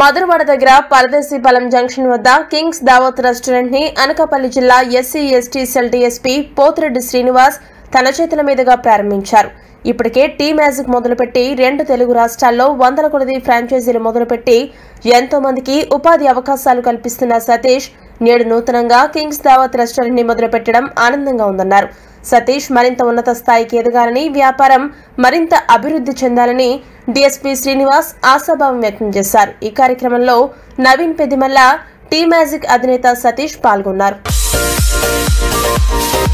మధురవాడ దగ్గర పరదేశీ పాలెం జంక్షన్ వద్ద Kings Dawat restaurant ని అనకాపల్లి జిల్లా SC ST cell DSP Pothireddy Srinivas తన చేతుల మీదుగా ప్రారంభించారు ఇప్పటికే టీ మ్యాజిక్ మొదలుపెట్టి రెండు తెలుగు రాష్ట్రాల్లో వందల కొలది ఫ్రాంచైజీలు మొదలుపెట్టి ఎంతో మందికి ఉపాధి అవకాశాలు కల్పిస్తున్న సతీష్ నేడు నూతనంగా కింగ్స్ దావత్ రెస్టారెంట్ ని మొదలుపెట్టడం ఆనందంగా ఉందన్నారు సతీష్ మరింత ఉన్నత స్థాయికి ఎదగాలని వ్యాపారం మరింత అభివృద్ధి చెందాలని డీఎస్పీ శ్రీనివాస్ ఆశాభావం వ్యక్తం చేశారు ఈ కార్యక్రమంలో నవీన్ పెదిమల్ల టీ మ్యాజిక్ అధినేత సతీష్ పాల్గొన్నారు